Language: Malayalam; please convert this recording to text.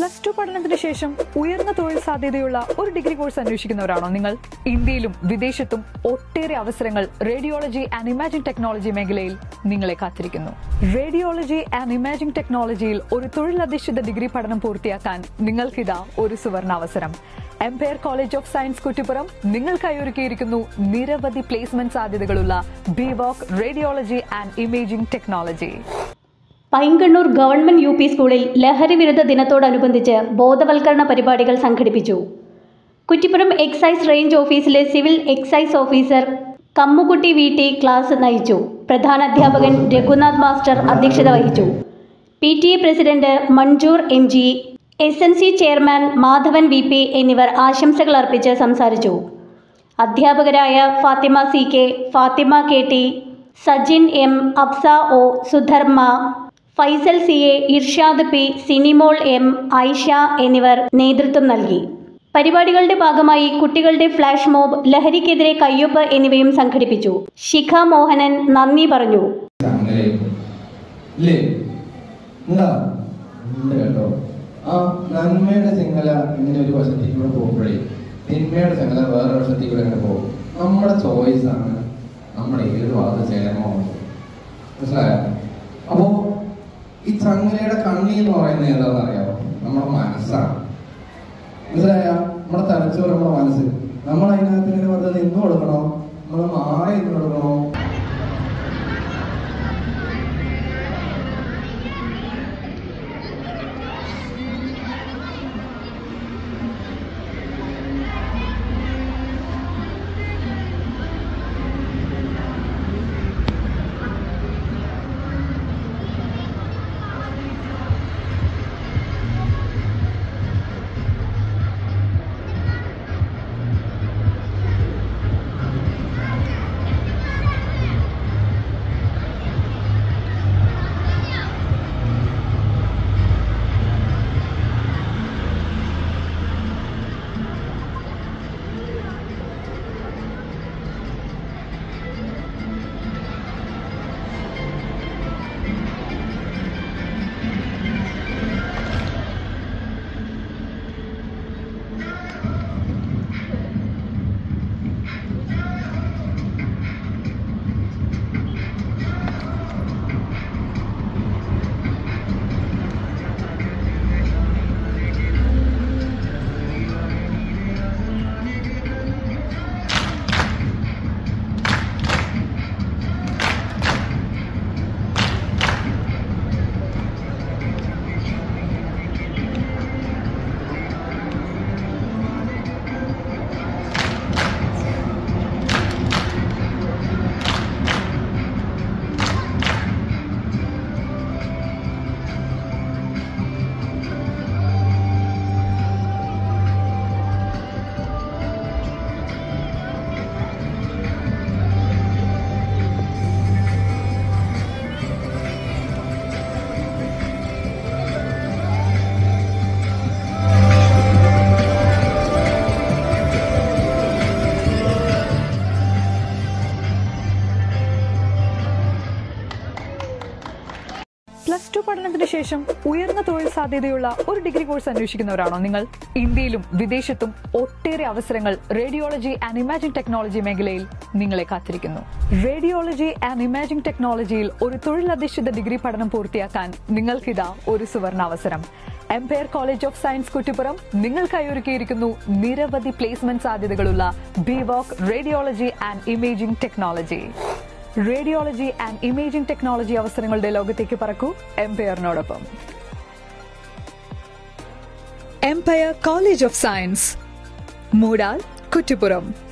പ്ലസ് ടു പഠനത്തിന് ശേഷം ഉയർന്ന തൊഴിൽ സാധ്യതയുള്ള ഒരു ഡിഗ്രി കോഴ്സ് അന്വേഷിക്കുന്നവരാണോ നിങ്ങൾ ഇന്ത്യയിലും വിദേശത്തും ഒട്ടേറെ അവസരങ്ങൾ റേഡിയോളജി ആൻഡ് ഇമാജിംഗ് ടെക്നോളജി മേഖലയിൽ നിങ്ങളെ കാത്തിരിക്കുന്നു റേഡിയോളജി ആൻഡ് ഇമാജിംഗ് ടെക്നോളജിയിൽ ഒരു തൊഴിലധിഷ്ഠിത ഡിഗ്രി പഠനം പൂർത്തിയാക്കാൻ നിങ്ങൾക്കിതാ ഒരു സുവർണ അവസരം Empire College of Science Kuttippuram നിങ്ങൾക്കായി ഒരുക്കിയിരിക്കുന്നു നിരവധി പ്ലേസ്മെന്റ് സാധ്യതകളുള്ള B voc radiology and imaging technology Painkannur government U P സ്കൂളിൽ ലഹരി വിരുദ്ധ ദിനത്തോടനുബന്ധിച്ച് ബോധവൽക്കരണ പരിപാടികൾ സംഘടിപ്പിച്ചു കുറ്റിപ്പുറം എക്സൈസ് റേഞ്ച് ഓഫീസിലെ civil excise officer Kammukutty V T class നയിച്ചു പ്രധാന അധ്യാപകൻ രഘുനാഥ് മാസ്റ്റർ അധ്യക്ഷത വഹിച്ചു P T A president Manjoor M G S N C chairman Madhavan V P എന്നിവർ ആശംസകൾ അർപ്പിച്ച് സംസാരിച്ചു അധ്യാപകരായ Fathima C K Fathima K T Sajin M Afsa O Sudharma Faisal C A Irshad P Sinimol M Aisha എന്നിവർ നേതൃത്വം നൽകി പരിപാടികളുടെ ഭാഗമായി കുട്ടികളുടെ ഫ്ലാഷ് മോബ് ലഹരിക്കെതിരെ കയ്യൊപ്പ് എന്നിവയും സംഘടിപ്പിച്ചു ശിഖ മോഹനൻ നന്ദി പറഞ്ഞു ചങ്ങലയും ഇല്ലേ എന്താ ഉണ്ട് കേട്ടോ ആ നന്മയുടെ ചങ്ങല ഇങ്ങനെ ഒരു വശത്തേക്ക് കൂടെ പോകുമ്പോഴേ തിന്മയുടെ ചങ്ങല വേറെ വശത്തേക്ക് കൂടെ ഇങ്ങനെ പോകും നമ്മുടെ ചോയ്സ് ആണ് നമ്മുടെ ഏത് ഭാഗത്ത് ചേരണമോ മനസ്സിലായോ അപ്പോ ഈ ചങ്ങലയുടെ കണ്ണി എന്ന് പറയുന്നത് ഏതാണെന്ന് അറിയാമോ നമ്മുടെ മനസ്സാണ് മനസ്സിലായ നമ്മുടെ തലച്ചോറ് നമ്മുടെ മനസ്സ് നമ്മൾ അതിനകത്ത് ഇങ്ങനെ വെറുതെ നിന്ന് കൊടുക്കണോ നമ്മൾ മാറി നിന്ന് കൊടുക്കണോ പ്ലസ് ടു പഠനത്തിന് ശേഷം ഉയർന്ന തൊഴിൽ സാധ്യതയുള്ള ഒരു ഡിഗ്രി കോഴ്സ് അന്വേഷിക്കുന്നവരാണോ നിങ്ങൾ ഇന്ത്യയിലും വിദേശത്തും ഒട്ടേറെ അവസരങ്ങൾ റേഡിയോളജി ആൻഡ് ഇമാജിംഗ് ടെക്നോളജി മേഖലയിൽ നിങ്ങളെ കാത്തിരിക്കുന്നു റേഡിയോളജി ആൻഡ് ഇമാജിംഗ് ടെക്നോളജിയിൽ ഒരു തൊഴിലധിഷ്ഠിത ഡിഗ്രി പഠനം പൂർത്തിയാക്കാൻ നിങ്ങൾക്കിതാ ഒരു സുവർണ അവസരം Empire College of Science Kuttippuram നിങ്ങൾക്കായി ഒരുക്കിയിരിക്കുന്നു നിരവധി പ്ലേസ്മെന്റ് സാധ്യതകളുള്ള B voc radiology and imaging technology radiology and imaging technology അവസരങ്ങളുടെ ലോകത്തേക്ക് പറക്കൂ എംപയറിനോടൊപ്പം Empire College of Science Moodal Kuttippuram